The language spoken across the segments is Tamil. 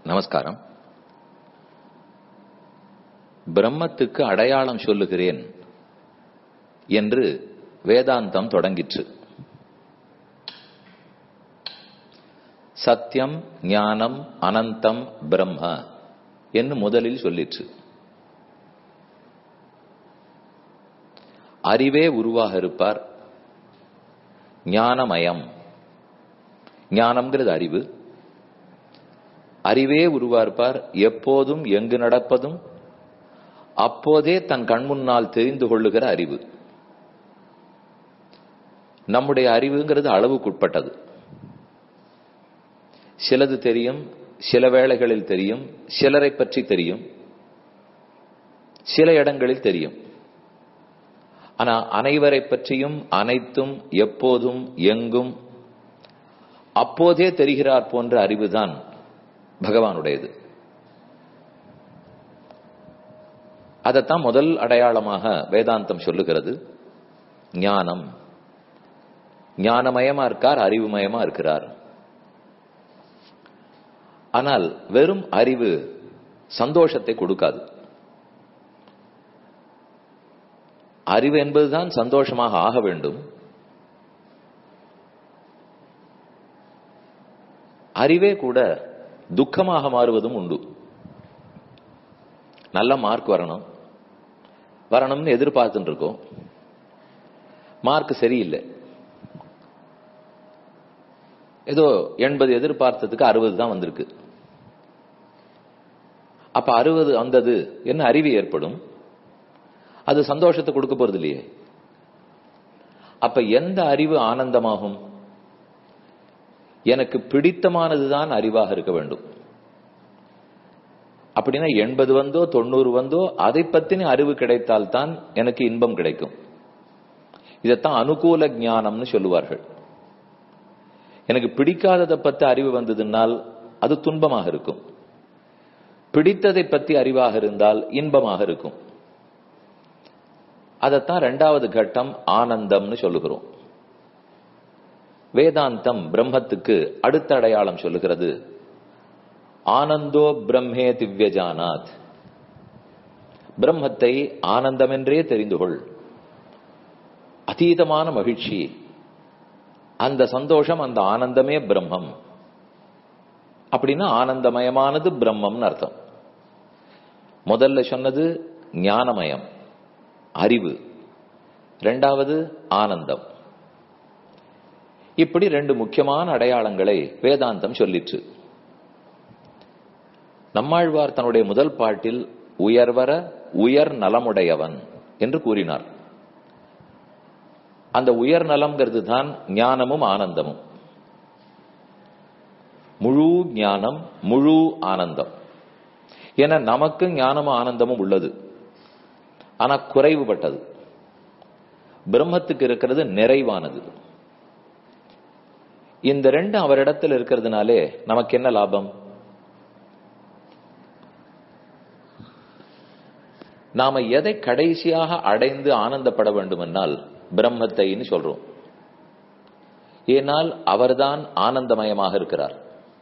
நமஸ்காரம் பிரம்மத்துக்கு அடையாளம் சொல்லுகிறேன் என்று வேதாந்தம் தொடங்கிற்று சத்தியம் ஞானம் அனந்தம் பிரம்ம என்று முதலில் சொல்லிற்று அறிவே உருவாக இருப்பார் ஞானமயம் ஞானம்ங்கிறது அறிவு அறிவே உருவார்ப்பார் எப்போதும் எங்கு நடப்பதும் அப்போதே தன் கண்முன்னால் தெரிந்து கொள்ளுகிற அறிவு நம்முடைய அறிவுங்கிறது அளவுக்குட்பட்டது சிலது தெரியும் சில வேளைகளில் தெரியும் சிலரை பற்றி தெரியும் சில இடங்களில் தெரியும் ஆனா அனைவரை பற்றியும் அனைத்தும் எப்போதும் எங்கும் அப்போதே தெரிகிறார் போன்ற அறிவுதான் பகவானுடையது அதைத்தான் முதல் அடையாளமாக வேதாந்தம் சொல்லுகிறது ஞானம் ஞானமயமா இருக்கார் அறிவுமயமா இருக்கிறார் ஆனால் வெறும் அறிவு சந்தோஷத்தை கொடுக்காது அறிவு என்பதுதான் சந்தோஷமாக ஆக வேண்டும் அறிவே கூட துக்கமாக மாறுவதும் உண்டு நல்ல மார்க் வரணும் வரணும்னு எதிர்பார்த்துட்டு இருக்கோம் மார்க் சரியில்லை ஏதோ எண்பது எதிர்பார்த்ததுக்கு அறுபது தான் வந்திருக்கு அப்ப அறுபது வந்தது என்ன அறிவு ஏற்படும் அது சந்தோஷத்தை கொடுக்க போறது இல்லையே அப்ப எந்த அறிவு ஆனந்தமாகும் எனக்கு பிடித்தமானதுதான் அறிவாக இருக்க வேண்டும் அப்படின்னா எண்பது வந்தோ தொண்ணூறு வந்தோ அதை பத்தின அறிவு கிடைத்தால்தான் எனக்கு இன்பம் கிடைக்கும் இதைத்தான் அனுகூல ஞானம்னு சொல்லுவார்கள் எனக்கு பிடிக்காததை பத்தி அறிவு வந்ததுனால் அது துன்பமாக இருக்கும் பிடித்ததை பத்தி அறிவாக இருந்தால் இன்பமாக இருக்கும் அதைத்தான் ரெண்டாவது கட்டம் ஆனந்தம்னு சொல்லுகிறோம் வேதாந்தம் பிரம்மத்துக்கு அடுத்த அடையாளம் சொல்லுகிறது ஆனந்தோ பிரம்மே திவ்யஜானாத் பிரம்மத்தை ஆனந்தமென்றே தெரிந்து கொள் அதீதமான மகிழ்ச்சி அந்த சந்தோஷம் அந்த ஆனந்தமே பிரம்மம் அப்படின்னா ஆனந்தமயமானது பிரம்மம்னு அர்த்தம் முதல்ல சொன்னது ஞானமயம் அறிவு ரெண்டாவது ஆனந்தம் இப்படி ரெண்டு முக்கியமான அடையாளங்களை வேதாந்தம் சொல்லிற்று நம்மாழ்வார் தன்னுடைய முதல் பாட்டில் உயர்வர உயர் நலமுடையவன் என்று கூறினார் அந்த உயர் நலம்ங்கிறது தான் ஞானமும் ஆனந்தமும் முழு ஞானம் முழு ஆனந்தம் என நமக்கு ஞானமும் ஆனந்தமும் உள்ளது ஆனா குறைவுபட்டது பிரம்மத்துக்கு இருக்கிறது நிறைவானது இந்த ரெண்டு அவரிடத்தில் இருக்கிறதுனாலே நமக்கு என்ன லாபம் நாம எதை கடைசியாக அடைந்து ஆனந்தப்பட வேண்டுமென்றால் பிரம்மத்தைன்னு சொல்றோம் ஏனால் அவர்தான் ஆனந்தமயமாக இருக்கிறார்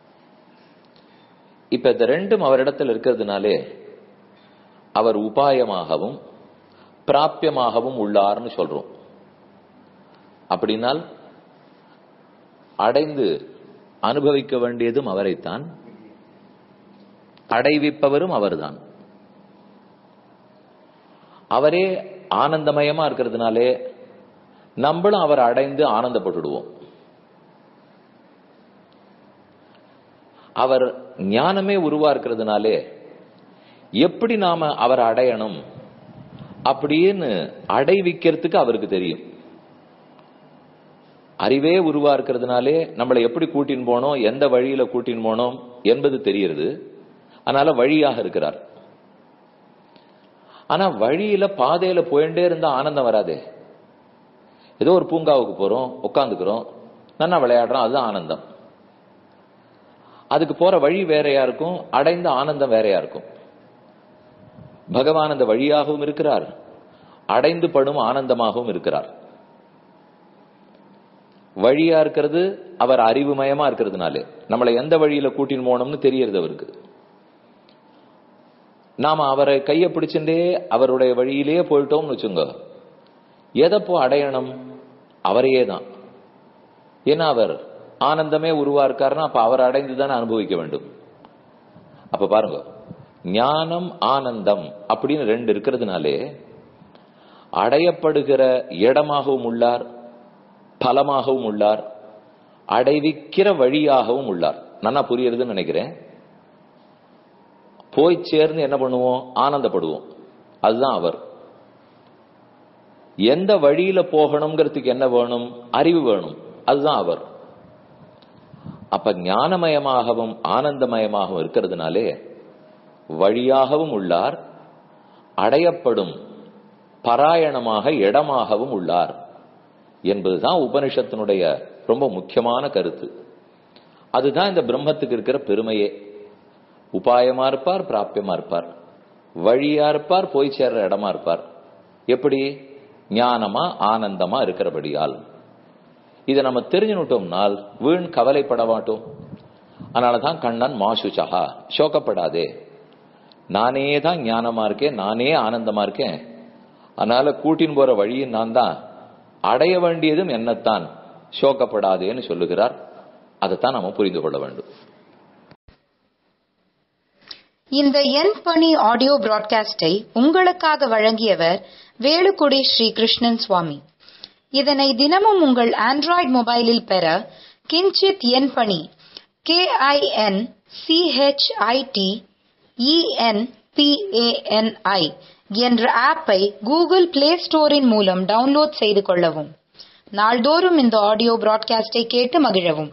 இப்ப இந்த ரெண்டும் அவரிடத்தில் இருக்கிறதுனாலே அவர் உபாயமாகவும் பிராப்பியமாகவும் உள்ளார்னு சொல்றோம் அப்படின்னால் அடைந்து அனுபவிக்க வேண்டியதும் அவரைத்தான் அடைவிப்பவரும் அவர்தான் அவரே ஆனந்தமயமா இருக்கிறதுனாலே நம்மளும் அவர் அடைந்து ஆனந்தப்பட்டுடுவோம் அவர் ஞானமே உருவா இருக்கிறதுனாலே எப்படி நாம அவர் அடையணும் அப்படின்னு அடைவிக்கிறதுக்கு அவருக்கு தெரியும் அறிவே உருவா இருக்கிறதுனாலே நம்மளை எப்படி கூட்டின்னு போனோம் எந்த வழியில கூட்டின்னு போனோம் என்பது தெரியுது அதனால வழியாக இருக்கிறார் ஆனா வழியில பாதையில போயிட்டே இருந்தா ஆனந்தம் வராதே ஏதோ ஒரு பூங்காவுக்கு போறோம் உட்காந்துக்கிறோம் நல்லா விளையாடுறோம் அதுதான் ஆனந்தம் அதுக்கு போற வழி வேறையா இருக்கும் அடைந்த ஆனந்தம் வேறையா இருக்கும் பகவான் அந்த வழியாகவும் இருக்கிறார் அடைந்து படும் ஆனந்தமாகவும் இருக்கிறார் வழியா இருக்கிறது அவர் அறிவுமயமா இருக்கிறதுனாலே நம்மளை எந்த வழியில கூட்டின்னு போனோம்னு தெரியறது அவருக்கு நாம அவரை கையை பிடிச்சுட்டே அவருடைய வழியிலேயே போயிட்டோம்னு வச்சுங்க எதப்போ அடையணும் அவரையே தான் ஏன்னா அவர் ஆனந்தமே உருவா இருக்காருன்னா அப்ப அவர் அடைந்து தானே அனுபவிக்க வேண்டும் அப்ப பாருங்க ஞானம் ஆனந்தம் அப்படின்னு ரெண்டு இருக்கிறதுனாலே அடையப்படுகிற இடமாகவும் உள்ளார் பலமாகவும் உள்ளார் அடைவிக்கிற வழியாகவும் உள்ளார் நல்லா புரியுறதுன்னு நினைக்கிறேன் போய் சேர்ந்து என்ன பண்ணுவோம் ஆனந்தப்படுவோம் அதுதான் அவர் எந்த வழியில போகணுங்கிறதுக்கு என்ன வேணும் அறிவு வேணும் அதுதான் அவர் அப்ப ஞானமயமாகவும் ஆனந்தமயமாகவும் இருக்கிறதுனாலே வழியாகவும் உள்ளார் அடையப்படும் பராயணமாக இடமாகவும் உள்ளார் என்பதுதான் உபனிஷத்தினுடைய ரொம்ப முக்கியமான கருத்து அதுதான் இந்த பிரம்மத்துக்கு இருக்கிற பெருமையே உபாயமா இருப்பார் பிராப்பியமா இருப்பார் வழியா இருப்பார் போய் சேர்ற இடமா இருப்பார் எப்படி ஞானமா ஆனந்தமா இருக்கிறபடியால் இதை நம்ம தெரிஞ்சுனுட்டோம்னால் வீண் கவலைப்பட மாட்டோம் அதனாலதான் கண்ணன் மாசுச்சகா சோகப்படாதே நானே தான் ஞானமா இருக்கேன் நானே ஆனந்தமா இருக்கேன் அதனால கூட்டின் போற வழியும் நான் தான் அடைய வேண்டியதும் என்னத்தான் சோகப்படாதேன்னு சொல்லுகிறார் அதைத்தான் நம்ம புரிந்து கொள்ள வேண்டும் இந்த என் பணி ஆடியோ பிராட்காஸ்டை உங்களுக்காக வழங்கியவர் வேலுக்குடி ஸ்ரீ கிருஷ்ணன் சுவாமி இதனை தினமும் உங்கள் ஆண்ட்ராய்டு மொபைலில் பெற கிஞ்சித் என் பணி கே ஐ என் சிஹெச்ஐடி இஎன்பிஏஎன்ஐ என்ற ஆப்பை கூகுள் பிளே ஸ்டோரின் மூலம் டவுன்லோட் செய்து கொள்ளவும் நாள்தோறும் இந்த ஆடியோ பிராட்காஸ்டை கேட்டு மகிழவும்